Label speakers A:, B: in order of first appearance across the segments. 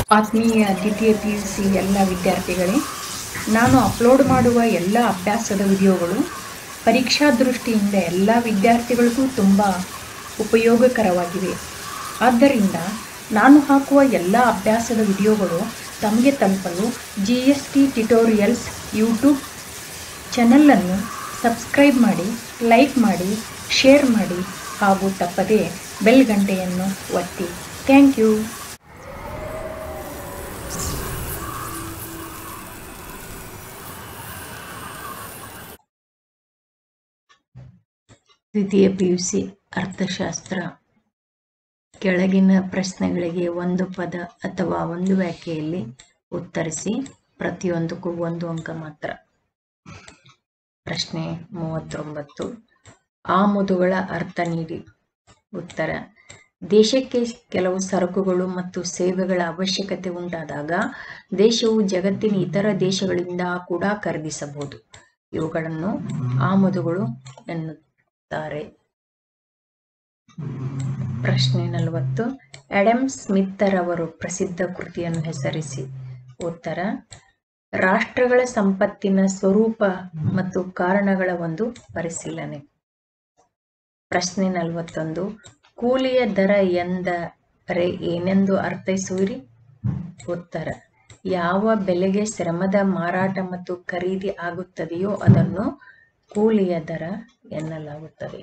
A: ಆತ್ಮೀಯ ದ್ವಿತೀಯ P U C ಎಲ್ಲ ವಿದ್ಯಾರ್ಥಿಗಳೇ ನಾನು ಅಪ್ಲೋಡ್ ಮಾಡುವ ಎಲ್ಲ ಅಭ್ಯಾಸದ ವಿಡಿಯೋಗಳು ಪರೀಕ್ಷಾ ದೃಷ್ಟಿಯಿಂದ ಎಲ್ಲ ವಿದ್ಯಾರ್ಥಿಗಳಿಗೂ ತುಂಬ ಉಪಯೋಗಕರವಾಗಿವೆ ಆದ್ದರಿಂದ ನಾನು ಹಾಕುವ ಎಲ್ಲ ಅಭ್ಯಾಸದ ವಿಡಿಯೋಗಳು ತಮಗೆ ತಲುಪಲು G S T tutorials YouTube ಚಾನಲನ್ನು ಸಬ್ಸ್ಕ್ರೈಬ್ ಮಾಡಿ ಲೈಕ್ ಮಾಡಿ ಶೇರ್ ಮಾಡಿ ಹಾಗೂ ತಪ್ಪದೇ ಬೆಲ್ ಗಂಟೆಯನ್ನು ಒತ್ತಿ ಥ್ಯಾಂಕ್ ಯು ದ್ವಿತೀಯ ಪಿ ಯು ಸಿ ಅರ್ಥಶಾಸ್ತ್ರ ಕೆಳಗಿನ ಪ್ರಶ್ನೆಗಳಿಗೆ ಒಂದು ಪದ ಅಥವಾ ಒಂದು ವ್ಯಾಖ್ಯೆಯಲ್ಲಿ ಉತ್ತರಿಸಿ ಪ್ರತಿಯೊಂದಕ್ಕೂ ಒಂದು ಅಂಕ ಮಾತ್ರ ಪ್ರಶ್ನೆ ಮೂವತ್ತೊಂಬತ್ತು ಆಮದುಗಳ ಅರ್ಥ ನೀಡಿ ಉತ್ತರ ದೇಶಕ್ಕೆ ಕೆಲವು ಸರಕುಗಳು ಮತ್ತು ಸೇವೆಗಳ ಅವಶ್ಯಕತೆ ಉಂಟಾದಾಗ ದೇಶವು ಜಗತ್ತಿನ ಇತರ ದೇಶಗಳಿಂದ ಕೂಡ ಖರೀದಿಸಬಹುದು ಇವುಗಳನ್ನು ಆಮದುಗಳು ಎನ್ನುತ್ತಾರೆ ಪ್ರಶ್ನೆ ನಲವತ್ತು ಅಡಮ್ ಸ್ಮಿತ್ತರವರು ಪ್ರಸಿದ್ಧ ಕೃತಿಯನ್ನು ಹೆಸರಿಸಿ ಉತ್ತರ ರಾಷ್ಟ್ರಗಳ ಸಂಪತ್ತಿನ ಸ್ವರೂಪ ಮತ್ತು ಕಾರಣಗಳ ಒಂದು ಪರಿಶೀಲನೆ ಪ್ರಶ್ನೆ ನಲವತ್ತೊಂದು ಕೂಲಿಯ ದರ ಎಂದರೆ ಏನೆಂದು ಅರ್ಥೈಸುವಿರಿ ಉತ್ತರ ಯಾವ ಬೆಲೆಗೆ ಶ್ರಮದ ಮಾರಾಟ ಮತ್ತು ಖರೀದಿ ಆಗುತ್ತದೆಯೋ ಅದನ್ನು ಕೂಲಿಯ ದರ ಎನ್ನಲಾಗುತ್ತದೆ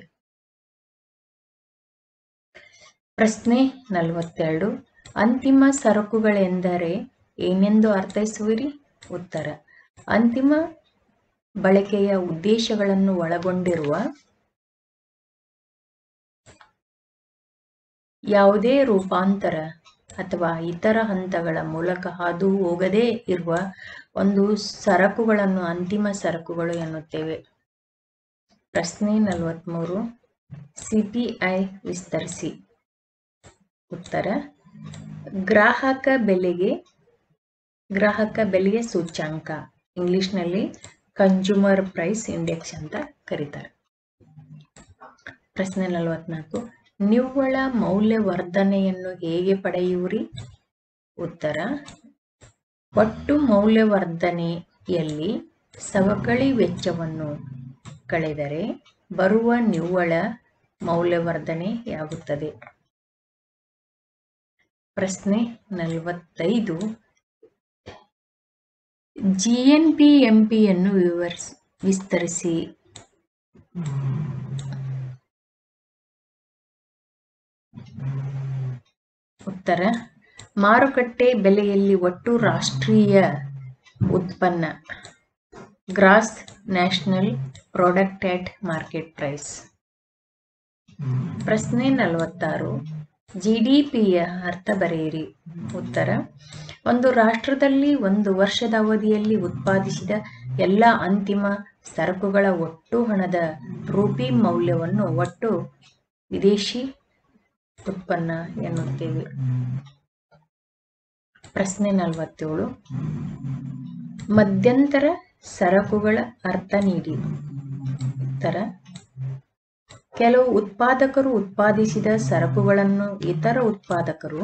A: ಪ್ರಶ್ನೆ ನಲವತ್ತೆರಡು ಅಂತಿಮ ಸರಕುಗಳೆಂದರೆ ಏನೆಂದು ಅರ್ಥೈಸುವಿರಿ ಉತ್ತರ ಅಂತಿಮ ಬಳಕೆಯ ಉದ್ದೇಶಗಳನ್ನು ಒಳಗೊಂಡಿರುವ ಯಾವುದೇ ರೂಪಾಂತರ ಅಥವಾ ಇತರ ಹಂತಗಳ ಮೂಲಕ ಹಾದು ಹೋಗದೇ ಇರುವ ಒಂದು ಸರಕುಗಳನ್ನು ಅಂತಿಮ ಸರಕುಗಳು ಎನ್ನುತ್ತೇವೆ ಪ್ರಶ್ನೆ ನಲವತ್ಮೂರು ಸಿಪಿಐ ವಿಸ್ತರಿಸಿ ಉತ್ತರ ಗ್ರಾಹಕ ಬೆಲೆಗೆ ಗ್ರಾಹಕ ಬೆಲೆಯ ಸೂಚ್ಯಾಂಕ ಇಂಗ್ಲಿಷ್ನಲ್ಲಿ ಕನ್ಸ್ಯೂಮರ್ ಪ್ರೈಸ್ ಇಂಡೆಕ್ಸ್ ಅಂತ ಕರೀತಾರೆ ಪ್ರಶ್ನೆ ನಲವತ್ನಾಲ್ಕು ನಿವ್ವಳ ಮೌಲ್ಯವರ್ಧನೆಯನ್ನು ಹೇಗೆ ಪಡೆಯುವಿರಿ ಉತ್ತರ ಒಟ್ಟು ಮೌಲ್ಯವರ್ಧನೆಯಲ್ಲಿ ಸವಕಳಿ ವೆಚ್ಚವನ್ನು ಕಳೆದರೆ ಬರುವ ನಿವ್ವಳ ಮೌಲ್ಯವರ್ಧನೆಯಾಗುತ್ತದೆ ಪ್ರಶ್ನೆ ನಲವತ್ತೈದು ಜಿಎನ್ಪಿ ಎಂಪಿಯನ್ನು ವಿವರಿಸಿ ವಿಸ್ತರಿಸಿ ಉತ್ತರ ಮಾರುಕಟ್ಟೆ ಬೆಲೆಯಲ್ಲಿ ಒಟ್ಟು ರಾಷ್ಟ್ರೀಯ ಉತ್ಪನ್ನ gross national product at market price ಪ್ರಶ್ನೆ ನಲವತ್ತಾರು ಜಿಡಿಪಿಯ ಅರ್ಥ ಬರೆಯಿರಿ ಉತ್ತರ ಒಂದು ರಾಷ್ಟ್ರದಲ್ಲಿ ಒಂದು ವರ್ಷದ ಅವಧಿಯಲ್ಲಿ ಉತ್ಪಾದಿಸಿದ ಎಲ್ಲ ಅಂತಿಮ ಸರಕುಗಳ ಒಟ್ಟು ಹಣದ ರೂಪಿ ಮೌಲ್ಯವನ್ನು ಒಟ್ಟು ವಿದೇಶಿ ಉತ್ಪನ್ನ ಎನ್ನುತ್ತೇವೆ ಪ್ರಶ್ನೆ ನಲವತ್ತೇಳು ಮಧ್ಯಂತರ ಸರಕುಗಳ ಅರ್ಥ ನೀಡಿ ಉತ್ತರ ಕೆಲವು ಉತ್ಪಾದಕರು ಉತ್ಪಾದಿಸಿದ ಸರಕುಗಳನ್ನು ಇತರ ಉತ್ಪಾದಕರು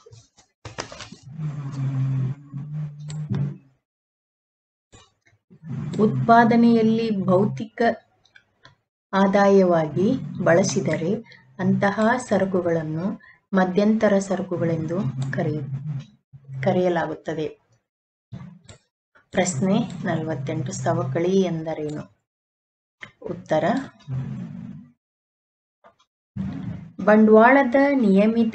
A: ಉತ್ಪಾದನೆಯಲ್ಲಿ ಭೌತಿಕ ಆದಾಯವಾಗಿ ಬಳಸಿದರೆ ಅಂತಹ ಸರಕುಗಳನ್ನು ಮಧ್ಯಂತರ ಸರಕುಗಳೆಂದು ಕರೆಯ ಕರೆಯಲಾಗುತ್ತದೆ ಪ್ರಶ್ನೆ ನಲವತ್ತೆಂಟು ಸವಕಳಿ ಎಂದರೇನು ಉತ್ತರ ಬಂಡವಾಳದ ನಿಯಮಿತ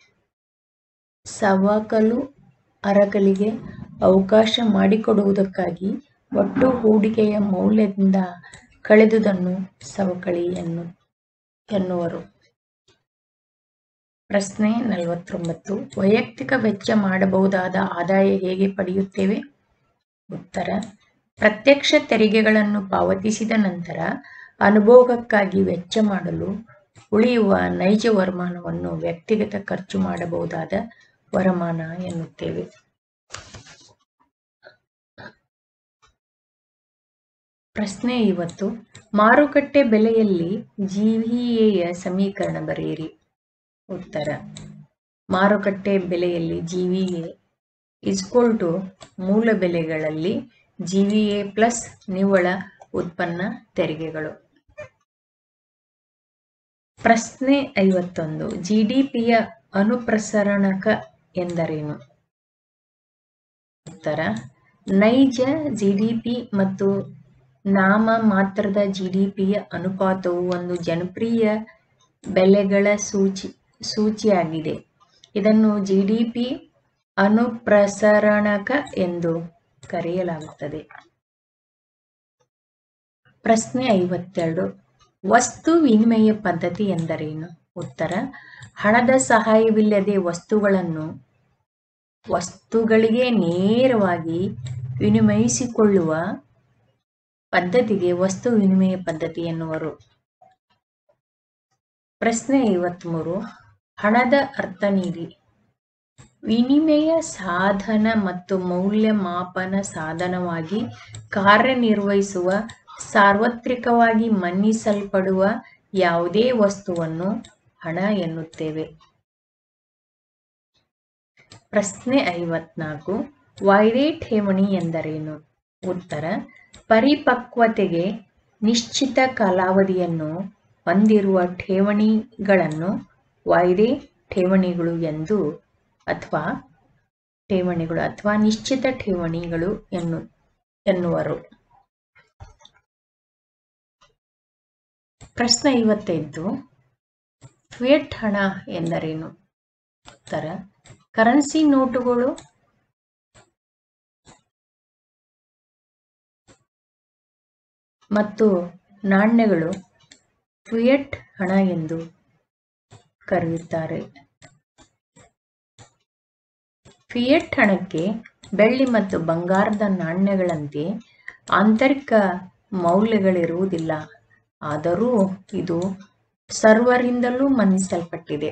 A: ಸವಕಲು ಅರಕಲಿಗೆ ಅವಕಾಶ ಮಾಡಿಕೊಡುವುದಕ್ಕಾಗಿ ಒಟ್ಟು ಹೂಡಿಕೆಯ ಮೌಲ್ಯದಿಂದ ಕಳೆದುದನ್ನು ಸವಕಳಿ ಎನ್ನು ಎನ್ನುವರು ಪ್ರಶ್ನೆ ನಲವತ್ತೊಂಬತ್ತು ವೈಯಕ್ತಿಕ ವೆಚ್ಚ ಮಾಡಬಹುದಾದ ಆದಾಯ ಹೇಗೆ ಪಡೆಯುತ್ತೇವೆ ಉತ್ತರ ಪ್ರತ್ಯಕ್ಷ ತೆರಿಗೆಗಳನ್ನು ಪಾವತಿಸಿದ ನಂತರ ಅನುಭೋಗಕ್ಕಾಗಿ ವೆಚ್ಚ ಮಾಡಲು ಉಳಿಯುವ ನೈಜ ವರಮಾನವನ್ನು ವ್ಯಕ್ತಿಗತ ಖರ್ಚು ಮಾಡಬಹುದಾದ ವರಮಾನ ಎನ್ನುತ್ತೇವೆ ಪ್ರಶ್ನೆ ಇವತ್ತು ಮಾರುಕಟ್ಟೆ ಬೆಲೆಯಲ್ಲಿ ಜಿವಿಎಯ ಸಮೀಕರಣ ಬರೆಯಿರಿ ಉತ್ತರ ಮಾರುಕಟ್ಟೆ ಬೆಲೆಯಲ್ಲಿ ಜಿವಿಎ ಇಸ್ಕೋಲ್ ಟು ಮೂಲ ಬೆಲೆಗಳಲ್ಲಿ ಜಿವಿಎ ಪ್ಲಸ್ ನಿವ್ವಳ ಉತ್ಪನ್ನ ತೆರಿಗೆಗಳು ಪ್ರಶ್ನೆ ಐವತ್ತೊಂದು ಜಿಡಿಪಿಯ ಅನುಪ್ರಸರಣಕ ಎಂದರೇನು ಉತ್ತರ ನೈಜ ಜಿಡಿಪಿ ಮತ್ತು ನಾಮ ಮಾತ್ರದ ಜಿಡಿಪಿಯ ಅನುಪಾತವು ಒಂದು ಜನಪ್ರಿಯ ಬೆಲೆಗಳ ಸೂಚಿ ಸೂಚಿಯಾಗಿದೆ ಇದನ್ನು ಜಿಡಿಪಿ ಅನುಪ್ರಸರಣಕ ಎಂದು ಕರೆಯಲಾಗುತ್ತದೆ ಪ್ರಶ್ನೆ ಐವತ್ತೆರಡು ವಸ್ತು ವಿನಿಮಯ ಪದ್ಧತಿ ಎಂದರೇನು ಉತ್ತರ ಹಣದ ಸಹಾಯವಿಲ್ಲದೆ ವಸ್ತುಗಳನ್ನು ವಸ್ತುಗಳಿಗೆ ನೇರವಾಗಿ ವಿನಿಮಯಿಸಿಕೊಳ್ಳುವ ಪದ್ಧತಿಗೆ ವಸ್ತು ವಿನಿಮಯ ಪದ್ಧತಿ ಎನ್ನುವರು ಪ್ರಶ್ನೆ ಐವತ್ಮೂರು ಹಣದ ಅರ್ಥ ನೀಡಿ ವಿನಿಮಯ ಸಾಧನ ಮತ್ತು ಮೌಲ್ಯಮಾಪನ ಸಾಧನವಾಗಿ ಕಾರ್ಯನಿರ್ವಹಿಸುವ ಸಾರ್ವತ್ರಿಕವಾಗಿ ಮನ್ನಿಸಲ್ಪಡುವ ಯಾವುದೇ ವಸ್ತುವನ್ನು ಹಣ ಎನ್ನುತ್ತೇವೆ ಪ್ರಶ್ನೆ ಐವತ್ನಾಲ್ಕು ವಾಯ್ದೆ ಠೇವಣಿ ಎಂದರೇನು ಉತ್ತರ ಪರಿಪಕ್ವತೆಗೆ ನಿಶ್ಚಿತ ಕಾಲಾವಧಿಯನ್ನು ಹೊಂದಿರುವ ಠೇವಣಿಗಳನ್ನು ವಾಯ್ದೆ ಠೇವಣಿಗಳು ಎಂದು ಅಥವಾ ಠೇವಣಿಗಳು ಅಥವಾ ನಿಶ್ಚಿತ ಠೇವಣಿಗಳು ಎನ್ನು ಎನ್ನುವರು ಪ್ರಶ್ನೆ ಐವತ್ತೈದು ಫಿಯಟ್ ಹಣ ಎಂದರೇನು ಉತ್ತರ ಕರೆನ್ಸಿ ನೋಟುಗಳು ಮತ್ತು ನಾಣ್ಯಗಳು ಫಿಯಟ್ ಹಣ ಎಂದು ಕರೆಯುತ್ತಾರೆ ಫಿಯಟ್ ಹಣಕ್ಕೆ ಬೆಳ್ಳಿ ಮತ್ತು ಬಂಗಾರದ ನಾಣ್ಯಗಳಂತೆ ಆಂತರಿಕ ಮೌಲ್ಯಗಳಿರುವುದಿಲ್ಲ ಆದರೂ ಇದು ಸರ್ವರಿಂದಲೂ ಮನ್ನಿಸಲ್ಪಟ್ಟಿದೆ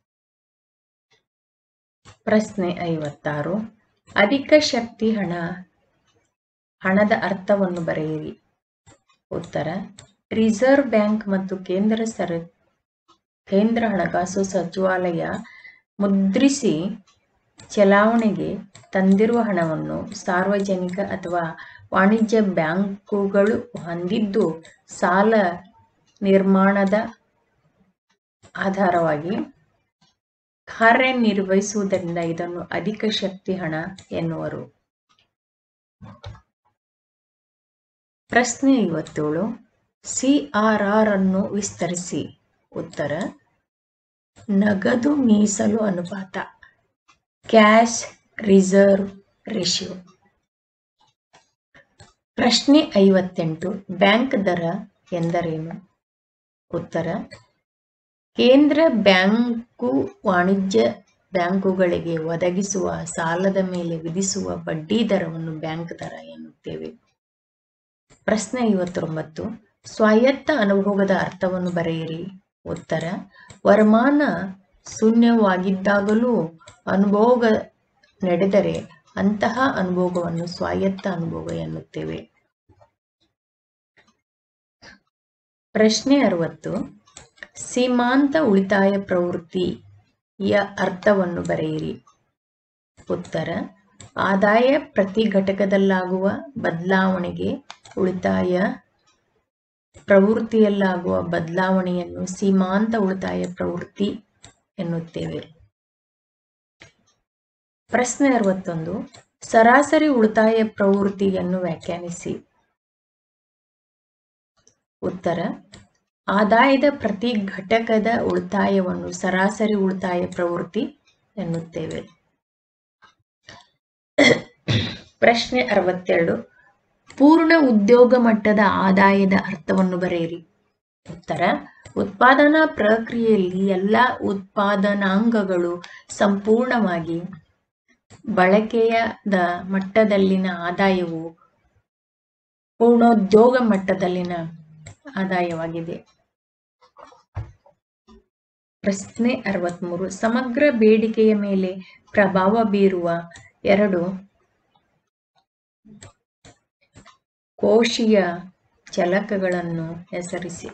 A: ಪ್ರಶ್ನೆ ಐವತ್ತಾರು ಅಧಿಕ ಶಕ್ತಿ ಹಣ ಹಣದ ಅರ್ಥವನ್ನು ಬರೆಯಿರಿ ಉತ್ತರ ರಿಸರ್ವ್ ಬ್ಯಾಂಕ್ ಮತ್ತು ಕೇಂದ್ರ ಸರ ಕೇಂದ್ರ ಹಣಕಾಸು ಸಚಿವಾಲಯ ಮುದ್ರಿಸಿ ಚಲಾವಣೆಗೆ ತಂದಿರುವ ಹಣವನ್ನು ಸಾರ್ವಜನಿಕ ಅಥವಾ ವಾಣಿಜ್ಯ ಬ್ಯಾಂಕುಗಳು ಹೊಂದಿದ್ದು ಸಾಲ ನಿರ್ಮಾಣದ ಆಧಾರವಾಗಿ ಕಾರ್ಯನಿರ್ವಹಿಸುವುದರಿಂದ ಇದನ್ನು ಅಧಿಕ ಶಕ್ತಿ ಹಣ ಎನ್ನುವರು ಪ್ರಶ್ನೆ ಐವತ್ತೇಳು ಸಿಆರ್ಆರ್ ಅನ್ನು ವಿಸ್ತರಿಸಿ ಉತ್ತರ ನಗದು ಮೀಸಲು ಅನುಪಾತ ಕ್ಯಾಶ್ ರಿಸರ್ವ್ ರೇಷಿಯೋ ಪ್ರಶ್ನೆ ಐವತ್ತೆಂಟು ಬ್ಯಾಂಕ್ ದರ ಎಂದರೇನು ಉತ್ತರ ಕೇಂದ್ರ ಬ್ಯಾಂಕು ವಾಣಿಜ್ಯ ಬ್ಯಾಂಕುಗಳಿಗೆ ಒದಗಿಸುವ ಸಾಲದ ಮೇಲೆ ವಿಧಿಸುವ ಬಡ್ಡಿ ದರವನ್ನು ಬ್ಯಾಂಕ್ ದರ ಎನ್ನುತ್ತೇವೆ ಪ್ರಶ್ನೆ ಐವತ್ತೊಂಬತ್ತು ಸ್ವಾಯತ್ತ ಅನುಭೋಗದ ಅರ್ಥವನ್ನು ಬರೆಯಿರಿ ಉತ್ತರ ವರಮಾನ ಶೂನ್ಯವಾಗಿದ್ದಾಗಲೂ ಅನುಭೋಗ ನಡೆದರೆ ಅಂತಹ ಅನುಭೋಗವನ್ನು ಸ್ವಾಯತ್ತ ಅನುಭೋಗ ಎನ್ನುತ್ತೇವೆ ಪ್ರಶ್ನೆ ಅರವತ್ತು ಸೀಮಾಂತ ಉಳಿತಾಯ ಪ್ರವೃತ್ತಿಯ ಅರ್ಥವನ್ನು ಬರೆಯಿರಿ ಉತ್ತರ ಆದಾಯ ಪ್ರತಿ ಘಟಕದಲ್ಲಾಗುವ ಬದಲಾವಣೆಗೆ ಉಳಿತಾಯ ಪ್ರವೃತ್ತಿಯಲ್ಲಾಗುವ ಬದಲಾವಣೆಯನ್ನು ಸೀಮಾಂತ ಉಳಿತಾಯ ಪ್ರವೃತ್ತಿ ಎನ್ನುತ್ತೇವೆ ಪ್ರಶ್ನೆ ಅರವತ್ತೊಂದು ಸರಾಸರಿ ಉಳಿತಾಯ ಪ್ರವೃತ್ತಿಯನ್ನು ವ್ಯಾಖ್ಯಾನಿಸಿ ಉತ್ತರ ಆದಾಯದ ಪ್ರತಿ ಘಟಕದ ಉಳಿತಾಯವನ್ನು ಸರಾಸರಿ ಉಳಿತಾಯ ಪ್ರವೃತ್ತಿ ಎನ್ನುತ್ತೇವೆ ಪ್ರಶ್ನೆ ಅರವತ್ತೆರಡು ಪೂರ್ಣ ಉದ್ಯೋಗ ಮಟ್ಟದ ಆದಾಯದ ಅರ್ಥವನ್ನು ಬರೆಯಿರಿ ಉತ್ತರ ಉತ್ಪಾದನಾ ಪ್ರಕ್ರಿಯೆಯಲ್ಲಿ ಎಲ್ಲ ಉತ್ಪಾದನಾಂಗಗಳು ಸಂಪೂರ್ಣವಾಗಿ ಬಳಕೆಯದ ಮಟ್ಟದಲ್ಲಿನ ಆದಾಯವು ಪೂರ್ಣೋದ್ಯೋಗ ಮಟ್ಟದಲ್ಲಿನ ಆದಾಯವಾಗಿದೆ ಪ್ರಶ್ನೆ ಅರವತ್ಮೂರು ಸಮಗ್ರ ಬೇಡಿಕೆಯ ಮೇಲೆ ಪ್ರಭಾವ ಬೀರುವ ಎರಡು ಕೋಶೀಯ ಚಲಕಗಳನ್ನು ಹೆಸರಿಸಿ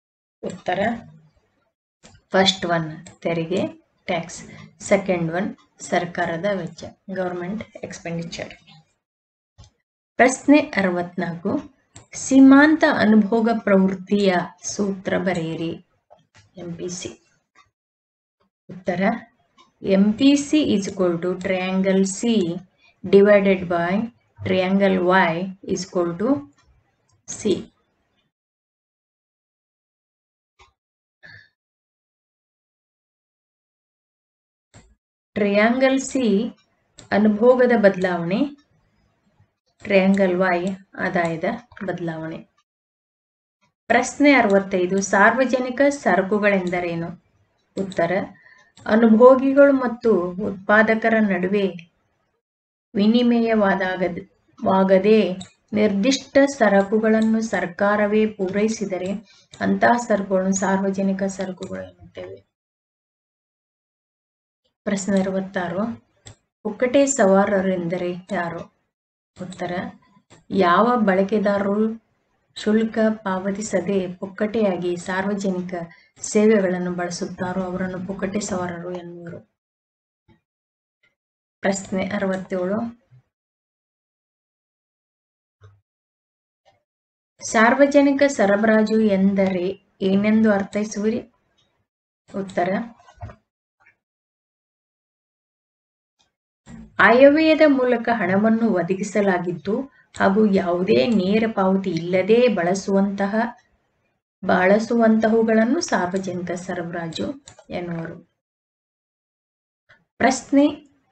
A: ಉತ್ತರ ಫಸ್ಟ್ ಒನ್ ತೆರಿಗೆ ಟ್ಯಾಕ್ಸ್ ಸೆಕೆಂಡ್ ಒನ್ ಸರ್ಕಾರದ ವೆಚ್ಚ ಗವರ್ಮೆಂಟ್ ಎಕ್ಸ್ಪೆಂಡಿಚರ್ ಪ್ರಶ್ನೆ ಅರವತ್ನಾಲ್ಕು ಸೀಮಾಂತ ಅನುಭೋಗ ಪ್ರವೃತ್ತಿಯ ಸೂತ್ರ ಬರೆಯಿರಿ ಎಂಪಿಸಿ ಉತ್ತರ MPC is equal to triangle C divided by triangle Y is equal to C. Triangle C ಅನುಭೋಗದ ಬದಲಾವಣೆ ಟ್ರಯಾಂಗಲ್ ವೈ ಆದಾಯದ ಬದಲಾವಣೆ ಪ್ರಶ್ನೆ ಅರವತ್ತೈದು ಸಾರ್ವಜನಿಕ ಸರಕುಗಳೆಂದರೇನು ಉತ್ತರ ಅನುಭೋಗಿಗಳು ಮತ್ತು ಉತ್ಪಾದಕರ ನಡುವೆ ವಿನಿಮಯವಾದಾಗ ವಾಗದೆ ನಿರ್ದಿಷ್ಟ ಸರಕುಗಳನ್ನು ಸರ್ಕಾರವೇ ಪೂರೈಸಿದರೆ ಅಂತಹ ಸರಕುಗಳನ್ನು ಸಾರ್ವಜನಿಕ ಸರಕುಗಳು ಎನ್ನುತ್ತೇವೆ ಪ್ರಶ್ನೆ ಅರವತ್ತಾರು ಪುಕ್ಕಟೆ ಸವಾರರೆಂದರೆ ಯಾರು ಉತ್ತರ ಯಾವ ಬಳಕೆದಾರರು ಶುಲ್ಕ ಪಾವತಿಸದೆ ಪುಕ್ಕಟೆಯಾಗಿ ಸಾರ್ವಜನಿಕ ಸೇವೆಗಳನ್ನು ಬಳಸುತ್ತಾರೋ ಅವರನ್ನು ಪುಕ್ಕಟೆ ಸವಾರರು ಎನ್ನುವರು ಪ್ರಶ್ನೆ ಅರವತ್ತೇಳು ಸಾರ್ವಜನಿಕ ಸರಬರಾಜು ಎಂದರೆ ಏನೆಂದು ಅರ್ಥೈಸುವಿರಿ ಉತ್ತರ ಆಯವ್ಯಯದ ಮೂಲಕ ಹಣವನ್ನು ಒದಗಿಸಲಾಗಿದ್ದು ಹಾಗೂ ಯಾವುದೇ ನೇರ ಪಾವತಿ ಇಲ್ಲದೆ ಬಳಸುವಂತಹ ಬಳಸುವಂತಹವುಗಳನ್ನು ಸಾರ್ವಜನಿಕ ಸರಬರಾಜು ಎನ್ನುವರು ಪ್ರಶ್ನೆ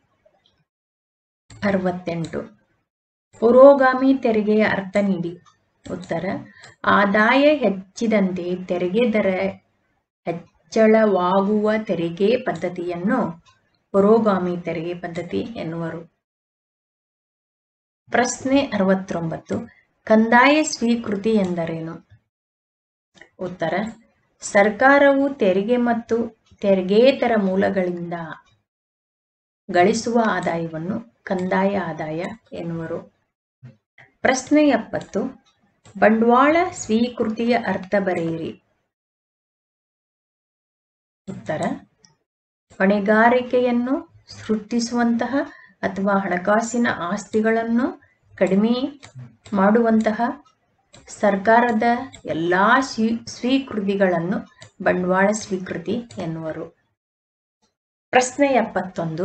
A: ಅರವತ್ತೆಂಟು ಪುರೋಗಾಮಿ ತೆರಿಗೆಯ ಅರ್ಥ ನೀಡಿ ಉತ್ತರ ಆದಾಯ ಹೆಚ್ಚಿದಂತೆ ತೆರಿಗೆ ದರ ಹೆಚ್ಚಳವಾಗುವ ತೆರಿಗೆ ಪದ್ಧತಿಯನ್ನು ಪುರೋಗಾಮಿ ತೆರಿಗೆ ಪದ್ಧತಿ ಎನ್ನುವರು ಪ್ರಶ್ನೆ ಅರವತ್ತೊಂಬತ್ತು ಕಂದಾಯ ಸ್ವೀಕೃತಿ ಎಂದರೇನು ಉತ್ತರ ಸರ್ಕಾರವು ತೆರಿಗೆ ಮತ್ತು ತೆರಿಗೇತರ ಮೂಲಗಳಿಂದ ಗಳಿಸುವ ಆದಾಯವನ್ನು ಕಂದಾಯ ಆದಾಯ ಎನ್ನುವರು ಪ್ರಶ್ನೆ ಎಪ್ಪತ್ತು ಬಂಡವಾಳ ಸ್ವೀಕೃತಿಯ ಅರ್ಥ ಬರೆಯಿರಿ ಉತ್ತರ ಹೊಣೆಗಾರಿಕೆಯನ್ನು ಸೃಷ್ಟಿಸುವಂತಹ ಅಥವಾ ಹಣಕಾಸಿನ ಆಸ್ತಿಗಳನ್ನು ಕಡಿಮೆ ಮಾಡುವಂತಹ ಸರ್ಕಾರದ ಎಲ್ಲಾ ಸ್ವೀ ಸ್ವೀಕೃತಿಗಳನ್ನು ಬಂಡವಾಳ ಸ್ವೀಕೃತಿ ಎನ್ನುವರು ಪ್ರಶ್ನೆ ಎಪ್ಪತ್ತೊಂದು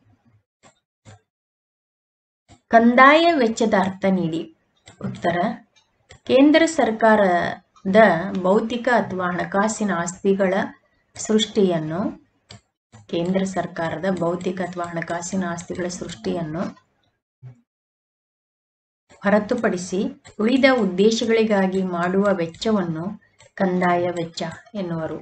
A: ಕಂದಾಯ ವೆಚ್ಚದ ಅರ್ಥ ನೀಡಿ ಉತ್ತರ ಕೇಂದ್ರ ಸರ್ಕಾರದ ಭೌತಿಕ ಅಥವಾ ಹಣಕಾಸಿನ ಆಸ್ತಿಗಳ ಸೃಷ್ಟಿಯನ್ನು ಕೇಂದ್ರ ಸರ್ಕಾರದ ಭೌತಿಕ ಅಥವಾ ಹಣಕಾಸಿನ ಆಸ್ತಿಗಳ ಸೃಷ್ಟಿಯನ್ನು ಹೊರತುಪಡಿಸಿ ಉಳಿದ ಉದ್ದೇಶಗಳಿಗಾಗಿ ಮಾಡುವ ವೆಚ್ಚವನ್ನು ಕಂದಾಯ ವೆಚ್ಚ ಎನ್ನುವರು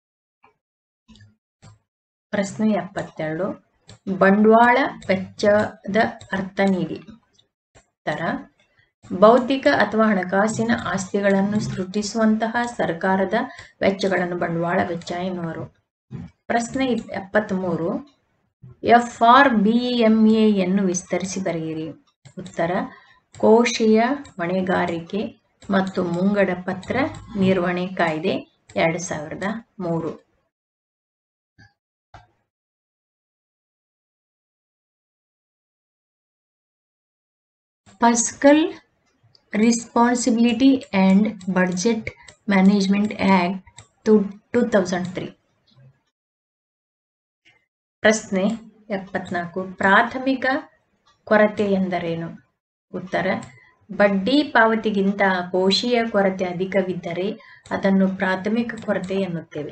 A: ಪ್ರಶ್ನೆ ಎಪ್ಪತ್ತೆರಡು ಬಂಡವಾಳ ವೆಚ್ಚದ ಅರ್ಥ ನೀಡಿ ತರ ಭೌತಿಕ ಅಥವಾ ಹಣಕಾಸಿನ ಆಸ್ತಿಗಳನ್ನು ಸೃಷ್ಟಿಸುವಂತಹ ಸರ್ಕಾರದ ವೆಚ್ಚಗಳನ್ನು ಬಂಡವಾಳ ವೆಚ್ಚ ಎನ್ನುವರು ಪ್ರಶ್ನೆ ಎಪ್ಪತ್ತ್ಮೂರು ಎಫ್ ಆರ್ ಬಿ ಎಂ ಎಯನ್ನು ವಿಸ್ತರಿಸಿ ಬರೆಯಿರಿ ಉತ್ತರ ಕೋಶೀಯ ಹೊಣೆಗಾರಿಕೆ ಮತ್ತು ಮುಂಗಡ ಪತ್ರ ನಿರ್ವಹಣೆ ಕಾಯ್ದೆ ಎರಡು ಸಾವಿರದ ಮೂರು fiscal responsibility and budget management act two two thousand three ಪ್ರಶ್ನೆ ಎಪ್ಪತ್ನಾಲ್ಕು ಪ್ರಾಥಮಿಕ ಕೊರತೆ ಎಂದರೇನು ಉತ್ತರ ಬಡ್ಡಿ ಪಾವತಿಗಿಂತ ಕೋಶೀಯ ಕೊರತೆ ಅಧಿಕವಿದ್ದರೆ ಅದನ್ನು ಪ್ರಾಥಮಿಕ ಕೊರತೆ ಎನ್ನುತ್ತೇವೆ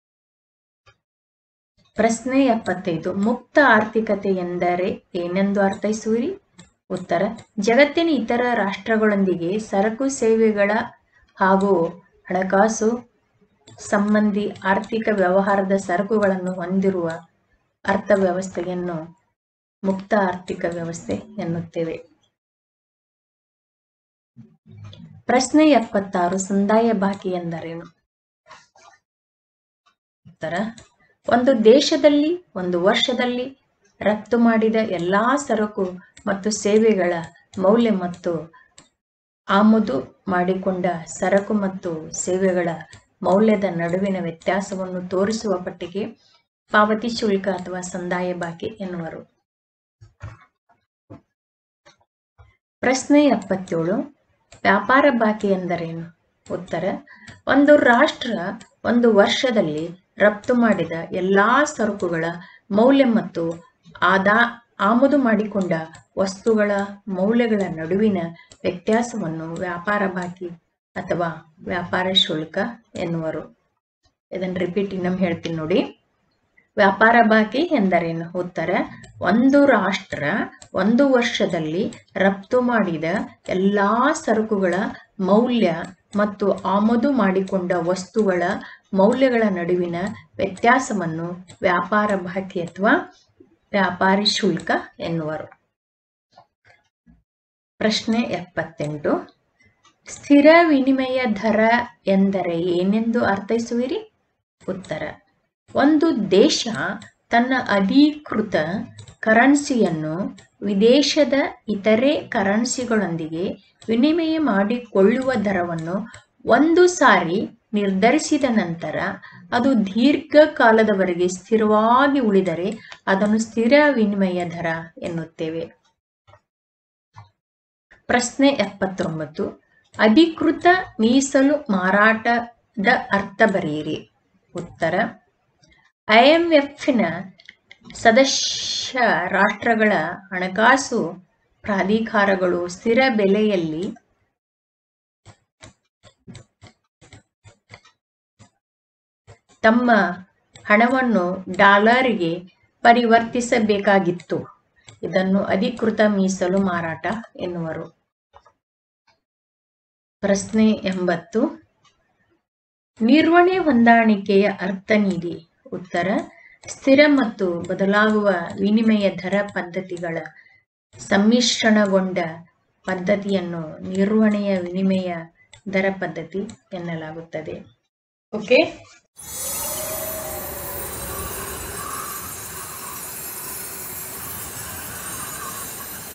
A: ಪ್ರಶ್ನೆ ಎಪ್ಪತ್ತೈದು ಮುಕ್ತ ಆರ್ಥಿಕತೆ ಎಂದರೆ ಏನೆಂದು ಅರ್ಥೈಸುವಿರಿ ಉತ್ತರ ಜಗತ್ತಿನ ಇತರ ರಾಷ್ಟ್ರಗಳೊಂದಿಗೆ ಸರಕು ಸೇವೆಗಳ ಹಾಗೂ ಹಣಕಾಸು ಸಂಬಂಧಿ ಆರ್ಥಿಕ ವ್ಯವಹಾರದ ಸರಕುಗಳನ್ನು ಹೊಂದಿರುವ ಅರ್ಥವ್ಯವಸ್ಥೆಯನ್ನು ಮುಕ್ತ ಆರ್ಥಿಕ ವ್ಯವಸ್ಥೆ ಎನ್ನುತ್ತೇವೆ ಪ್ರಶ್ನೆ ಎಪ್ಪತ್ತಾರು ಸಂದಾಯ ಬಾಕಿ ಎಂದರೇನು ಉತ್ತರ ಒಂದು ದೇಶದಲ್ಲಿ ಒಂದು ವರ್ಷದಲ್ಲಿ ರಫ್ತು ಮಾಡಿದ ಎಲ್ಲಾ ಸರಕು ಮತ್ತು ಸೇವೆಗಳ ಮೌಲ್ಯ ಮತ್ತು ಆಮದು ಮಾಡಿಕೊಂಡ ಸರಕು ಮತ್ತು ಸೇವೆಗಳ ಮೌಲ್ಯದ ನಡುವಿನ ವ್ಯತ್ಯಾಸವನ್ನು ತೋರಿಸುವ ಪಟ್ಟಿಗೆ ಪಾವತಿ ಶುಲ್ಕ ಅಥವಾ ಸಂದಾಯ ಬಾಕಿ ಎನ್ನುವರು ಪ್ರಶ್ನೆ ಎಪ್ಪತ್ತೇಳು ವ್ಯಾಪಾರ ಬಾಕಿ ಎಂದರೇನು ಉತ್ತರ ಒಂದು ರಾಷ್ಟ್ರ ಒಂದು ವರ್ಷದಲ್ಲಿ ರಫ್ತು ಮಾಡಿದ ಎಲ್ಲಾ ಸರಕುಗಳ ಮೌಲ್ಯ ಮತ್ತು ಆದಾ ಆಮದು ಮಾಡಿಕೊಂಡ ವಸ್ತುಗಳ ಮೌಲ್ಯಗಳ ನಡುವಿನ ವ್ಯತ್ಯಾಸವನ್ನು ವ್ಯಾಪಾರ ಬಾಕಿ ಅಥವಾ ವ್ಯಾಪಾರ ಶುಲ್ಕ ಎನ್ನುವರು ಇದನ್ನು ರಿಪೀಟ್ ಇನ್ನೊಮ್ಮೆ ಹೇಳ್ತೀನಿ ನೋಡಿ ವ್ಯಾಪಾರ ಬಾಕಿ ಎಂದರೇನು ಉತ್ತರ ಒಂದು ರಾಷ್ಟ್ರ ಒಂದು ವರ್ಷದಲ್ಲಿ ರಫ್ತು ಮಾಡಿದ ಎಲ್ಲಾ ಸರಕುಗಳ ಮೌಲ್ಯ ಮತ್ತು ಆಮದು ಮಾಡಿಕೊಂಡ ವಸ್ತುಗಳ ಮೌಲ್ಯಗಳ ನಡುವಿನ ವ್ಯತ್ಯಾಸವನ್ನು ವ್ಯಾಪಾರ ಬಾಕಿ ಅಥವಾ ವ್ಯಾಪಾರಿ ಶುಲ್ಕ ಎನ್ನುವರು ಪ್ರಶ್ನೆ ಎಪ್ಪತ್ತೆಂಟು ಸ್ಥಿರ ವಿನಿಮಯ ದರ ಎಂದರೆ ಏನೆಂದು ಅರ್ಥೈಸುವಿರಿ ಉತ್ತರ ಒಂದು ದೇಶ ತನ್ನ ಅಧಿಕೃತ ಕರೆನ್ಸಿಯನ್ನು ವಿದೇಶದ ಇತರೆ ಕರೆನ್ಸಿಗಳೊಂದಿಗೆ ವಿನಿಮಯ ಮಾಡಿಕೊಳ್ಳುವ ದರವನ್ನು ಒಂದು ಸಾರಿ ನಿರ್ಧರಿಸಿದ ನಂತರ ಅದು ದೀರ್ಘಕಾಲದವರೆಗೆ ಸ್ಥಿರವಾಗಿ ಉಳಿದರೆ ಅದನ್ನು ಸ್ಥಿರ ವಿನಿಮಯ ದರ ಎನ್ನುತ್ತೇವೆ ಪ್ರಶ್ನೆ ಎಪ್ಪತ್ತೊಂಬತ್ತು ಅಧಿಕೃತ ಮೀಸಲು ಮಾರಾಟದ ಅರ್ಥ ಬರೆಯಿರಿ ಉತ್ತರ ಐಎಂಎಫ್ನ ಸದಸ್ಯ ರಾಷ್ಟ್ರಗಳ ಹಣಕಾಸು ಪ್ರಾಧಿಕಾರಗಳು ಸ್ಥಿರ ಬೆಲೆಯಲ್ಲಿ ತಮ್ಮ ಹಣವನ್ನು ಡಾಲರ್ಗೆ ಪರಿವರ್ತಿಸಬೇಕಾಗಿತ್ತು ಇದನ್ನು ಅಧಿಕೃತ ಮೀಸಲು ಮಾರಾಟ ಎನ್ನುವರು ಪ್ರಶ್ನೆ ಎಂಬತ್ತು ನಿರ್ವಹಣೆ ಹೊಂದಾಣಿಕೆಯ ಅರ್ಥ ನೀಡಿ ಉತ್ತರ ಸ್ಥಿರ ಮತ್ತು ಬದಲಾಗುವ ವಿನಿಮಯ ದರ ಪದ್ಧತಿಗಳ ಸಮ್ಮಿಶ್ರಣಗೊಂಡ ಪದ್ಧತಿಯನ್ನು ನಿರ್ವಹಣೆಯ ವಿನಿಮಯ ದರ ಪದ್ಧತಿ ಎನ್ನಲಾಗುತ್ತದೆ ಓಕೆ